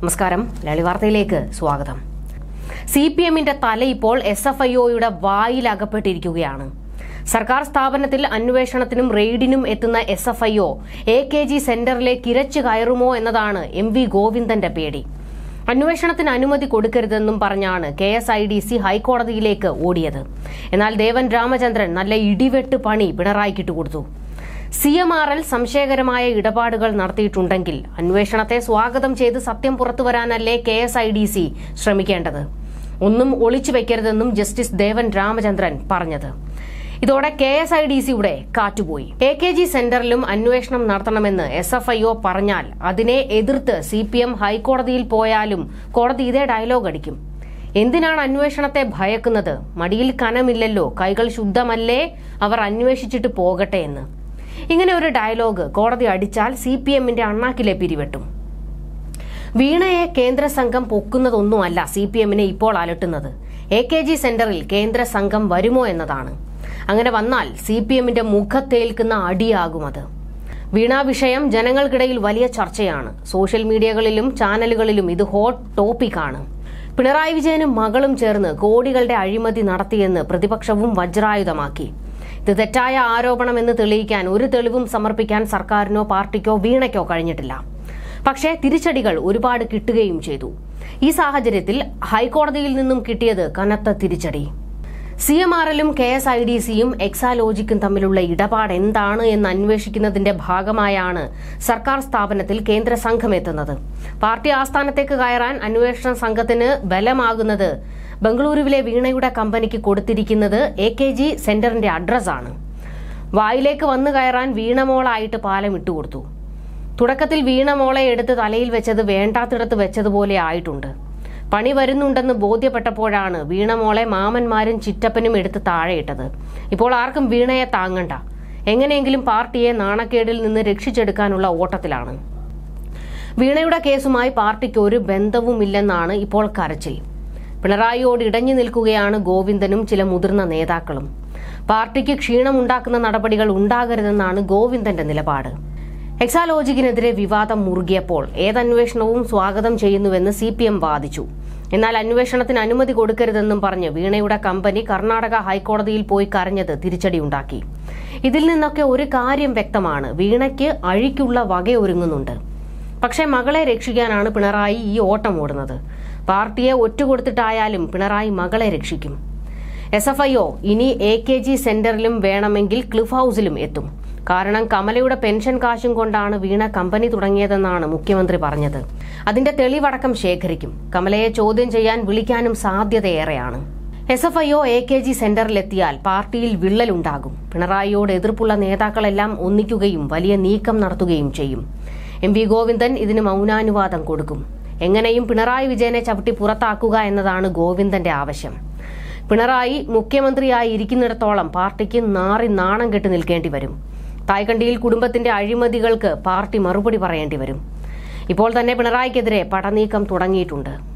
നമസ്കാരം ലളി വാർത്തയിലേക്ക് സ്വാഗതം സി പി എമ്മിന്റെ തല ഇപ്പോൾ എസ് എഫ് ഐ ഒയുടെ വായിൽ അകപ്പെട്ടിരിക്കുകയാണ് സർക്കാർ സ്ഥാപനത്തിൽ അന്വേഷണത്തിനും റെയ്ഡിനും എത്തുന്ന S F I O A K G സെന്ററിലേക്ക് ഇരച്ചു കയറുമോ എന്നതാണ് എം വി ഗോവിന്ദന്റെ പേടി അന്വേഷണത്തിന് അനുമതി കൊടുക്കരുതെന്നും പറഞ്ഞാണ് K S I D C ഹൈക്കോടതിയിലേക്ക് ഓടിയത് എന്നാൽ ദേവൻ രാമചന്ദ്രൻ നല്ല ഇടിവെട്ട് പണി പിണറായിക്കിട്ട് കൊടുത്തു സി എം ആർ എൽ സംശയകരമായ ഇടപാടുകൾ നടത്തിയിട്ടുണ്ടെങ്കിൽ അന്വേഷണത്തെ സ്വാഗതം ചെയ്ത് സത്യം പുറത്തുവരാനല്ലേ K S I D C ശ്രമിക്കേണ്ടത് ഒന്നും ഒളിച്ചു വെക്കരുതെന്നും ജസ്റ്റിസ് ദേവൻ രാമചന്ദ്രൻ പറഞ്ഞത് ഇതോടെ കെ എസ് ഐ ഡി സിയുടെ കാറ്റുപോയി എ കെ ജി സെന്ററിലും അന്വേഷണം നടത്തണമെന്ന് എസ് എഫ് ഐ ഒ പറഞ്ഞാൽ അതിനെ എതിർത്ത് സി പി എം ഹൈക്കോടതിയിൽ പോയാലും കോടതി ഇതേ ഡയലോഗ് അടിക്കും എന്തിനാണ് അന്വേഷണത്തെ ഭയക്കുന്നത് മടിയിൽ കനമില്ലല്ലോ കൈകൾ ശുദ്ധമല്ലേ അവർ അന്വേഷിച്ചിട്ട് പോകട്ടെ എന്ന് ഇങ്ങനെ ഒരു ഡയലോഗ് കോടതി അടിച്ചാൽ സി പി എമ്മിന്റെ അണ്ണാക്കിലെ പിരിവെട്ടും വീണയെ കേന്ദ്ര സംഘം പൊക്കുന്നതൊന്നുമല്ല സി പി എമ്മിനെ ഇപ്പോൾ അലട്ടുന്നത് എ കെ ജി സെന്ററിൽ കേന്ദ്ര സംഘം വരുമോ എന്നതാണ് അങ്ങനെ വന്നാൽ സി പി എമ്മിന്റെ മുഖത്തേൽക്കുന്ന അടിയാകും അത് വീണ വിഷയം ജനങ്ങൾക്കിടയിൽ വലിയ ചർച്ചയാണ് സോഷ്യൽ മീഡിയകളിലും ചാനലുകളിലും ഇത് ഹോട്ട് ടോപ്പിക്കാണ് പിണറായി വിജയനും മകളും ചേർന്ന് കോടികളുടെ അഴിമതി നടത്തിയെന്ന് പ്രതിപക്ഷവും വജ്രായുധമാക്കി ഇത് തെറ്റായ ആരോപണമെന്ന് തെളിയിക്കാൻ ഒരു തെളിവും സമർപ്പിക്കാൻ സർക്കാരിനോ പാർട്ടിക്കോ വീണയ്ക്കോ കഴിഞ്ഞിട്ടില്ല പക്ഷേ തിരിച്ചടികൾ ഒരുപാട് കിട്ടുകയും ചെയ്തു ഈ സാഹചര്യത്തിൽ ഹൈക്കോടതിയിൽ നിന്നും കിട്ടിയത് കനത്ത തിരിച്ചടി സി എം ആർ എല്ലും കെ എസ് ഐ ഡി സിയും എക്സാലോജിക്കും തമ്മിലുള്ള ഇടപാട് എന്താണ് എന്ന് അന്വേഷിക്കുന്നതിന്റെ ഭാഗമായാണ് സർക്കാർ സ്ഥാപനത്തിൽ കേന്ദ്ര സംഘം എത്തുന്നത് പാർട്ടി ആസ്ഥാനത്തേക്ക് കയറാൻ അന്വേഷണ സംഘത്തിന് ബലമാകുന്നത് ബംഗളൂരുവിലെ വീണയുടെ കമ്പനിക്ക് കൊടുത്തിരിക്കുന്നത് എ കെ ജി സെന്ററിന്റെ അഡ്രസ്സാണ് വായിലേക്ക് വന്നു കയറാൻ വീണമോളായിട്ട് പാലം ഇട്ടുകൊടുത്തു തുടക്കത്തിൽ വീണമോളെ എടുത്ത് തലയിൽ വെച്ചത് വേണ്ടാത്തിടത്ത് വെച്ചതുപോലെ ആയിട്ടുണ്ട് പണി വരുന്നുണ്ടെന്ന് ബോധ്യപ്പെട്ടപ്പോഴാണ് വീണമോളെ മാമന്മാരും ചിറ്റപ്പനും എടുത്ത് താഴെയിട്ടത് ഇപ്പോൾ ആർക്കും വീണയെ താങ്ങണ്ട എങ്ങനെയെങ്കിലും പാർട്ടിയെ നാണക്കേടിൽ നിന്ന് രക്ഷിച്ചെടുക്കാനുള്ള ഓട്ടത്തിലാണ് വീണയുടെ കേസുമായി പാർട്ടിക്ക് ഒരു ബന്ധവുമില്ലെന്നാണ് ഇപ്പോൾ കരച്ചിൽ പിണറായിയോട് ഇടഞ്ഞു നിൽക്കുകയാണ് ഗോവിന്ദനും ചില മുതിർന്ന നേതാക്കളും പാർട്ടിക്ക് ക്ഷീണമുണ്ടാക്കുന്ന നടപടികൾ ഉണ്ടാകരുതെന്നാണ് ഗോവിന്ദന്റെ നിലപാട് എക്സാലോജിക്കിനെതിരെ വിവാദം മുറുകിയപ്പോൾ ഏതന്വേഷണവും സ്വാഗതം ചെയ്യുന്നുവെന്ന് സി പി എം വാദിച്ചു എന്നാൽ അന്വേഷണത്തിന് അനുമതി കൊടുക്കരുതെന്നും പറഞ്ഞ് വീണയുടെ കമ്പനി കർണാടക ഹൈക്കോടതിയിൽ പോയി കരഞ്ഞത് തിരിച്ചടിയുണ്ടാക്കി ഇതിൽ നിന്നൊക്കെ ഒരു കാര്യം വ്യക്തമാണ് വീണയ്ക്ക് അഴിക്കുള്ള വകയൊരുങ്ങുന്നുണ്ട് പക്ഷേ മകളെ രക്ഷിക്കാനാണ് പിണറായി ഈ ഓട്ടം ഓടുന്നത് പാർട്ടിയെ ഒറ്റുകൊടുത്തിട്ടായാലും പിണറായി മകളെ രക്ഷിക്കും എസ് എഫ് ഐ ഒ ഇനി എ കെ ജി സെന്ററിലും വേണമെങ്കിൽ ക്ലിഫ് ഹൌസിലും എത്തും കാരണം കമലയുടെ പെൻഷൻ കാശും കൊണ്ടാണ് വീണ കമ്പനി തുടങ്ങിയതെന്നാണ് മുഖ്യമന്ത്രി പറഞ്ഞത് അതിന്റെ തെളിവടക്കം ശേഖരിക്കും കമലയെ ചോദ്യം ചെയ്യാൻ വിളിക്കാനും സാധ്യതയേറെയാണ് S F I O A K G സെന്ററിലെത്തിയാൽ പാർട്ടിയിൽ വിള്ളലുണ്ടാകും പിണറായിയോട് എതിർപ്പുള്ള നേതാക്കളെല്ലാം ഒന്നിക്കുകയും വലിയ നീക്കം നടത്തുകയും ചെയ്യും എം വി ഗോവിന്ദൻ ഇതിന് മൗനാനുവാദം കൊടുക്കും എങ്ങനെയും പിണറായി വിജയനെ ചവിട്ടി പുറത്താക്കുക എന്നതാണ് ഗോവിന്ദന്റെ ആവശ്യം പിണറായി മുഖ്യമന്ത്രിയായി ഇരിക്കുന്നിടത്തോളം പാർട്ടിക്ക് നാറി നാണം കെട്ടി നിൽക്കേണ്ടി വരും തായ്ക്കണ്ടിയിൽ കുടുംബത്തിന്റെ അഴിമതികൾക്ക് പാർട്ടി മറുപടി പറയേണ്ടി വരും ഇപ്പോൾ തന്നെ പിണറായിക്കെതിരെ പടനീക്കം തുടങ്ങിയിട്ടുണ്ട്